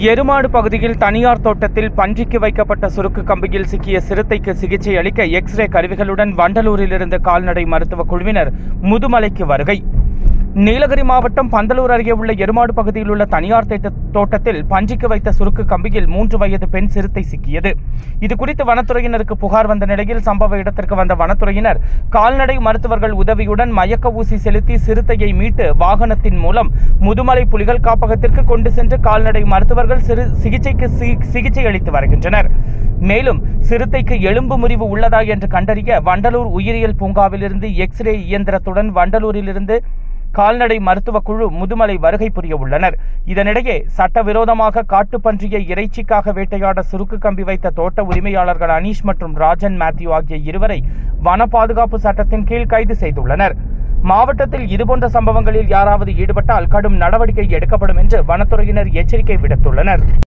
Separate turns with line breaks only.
எருமாடு பகுதியில் தனியார் தோட்டத்தில் பன்றிக்கு வைக்கப்பட்ட சுருக்கு கம்பியில் சிக்கிய சிறுத்தைக்கு சிகிச்சை அளிக்க எக்ஸ்ரே கருவிகளுடன் வண்டலூரிலிருந்து கால்நடை மருத்துவ குழுவினர் முதுமலைக்கு வருகை நீலகிரி மாவட்டம் பந்தலூர் அருகே உள்ள எருமாடு பகுதியில் உள்ள தனியார் தேட்ட- தோட்டத்தில் பன்றிக்கு வைத்த சுருக்கு கம்பியில் மூன்று வயது பெண் சிறுத்தை சிக்கியது இது குறித்து வனத்துறையினருக்கு புகார் வந்த நிலையில் சம்பவ இடத்திற்கு வந்த வனத்துறையினர் கால்நடை மருத்துவர்கள் உதவியுடன் மயக்க ஊசி செலுத்தி சிறுத்தையை மீட்டு வாகனத்தின் மூலம் முதுமலை புலிகள் காப்பகத்திற்கு கொண்டு சென்று கால்நடை மருத்துவர்கள் சிறு சிகிச்சைக்கு சி- சிகிச்சை அளித்து வருகின்றனர் மேலும் சிறுத்தைக்கு எலும்பு முறிவு உள்ளதா என்று கண்டறிய வண்டலூர் உயிரியல் பூங்காவிலிருந்து எக்ஸ்ரே இயந்திரத்துடன் வண்டலூரிலிருந்து கால்நடை மருத்துவ குழு முதுமலை வருகை புரிய உள்ளனர் இதனிடையே சட்டவிரோதமாக காட்டுப்பன்றியை இறைச்சிக்காக வேட்டையாட சுருக்கு கம்பி வைத்த தோட்ட உரிமையாளர்கள் அனீஷ் மற்றும் ராஜன் மேத்யூ ஆகிய இருவரை வன பாதுகாப்பு சட்டத்தின் கீழ் கைது செய்துள்ளனர் மாவட்டத்தில் இதுபோன்ற சம்பவங்களில் யாராவது ஈடுபட்டால் கடும் நடவடிக்கை எடுக்கப்படும் என்று வனத்துறையினர் எச்சரிக்கை விடுத்துள்ளனர்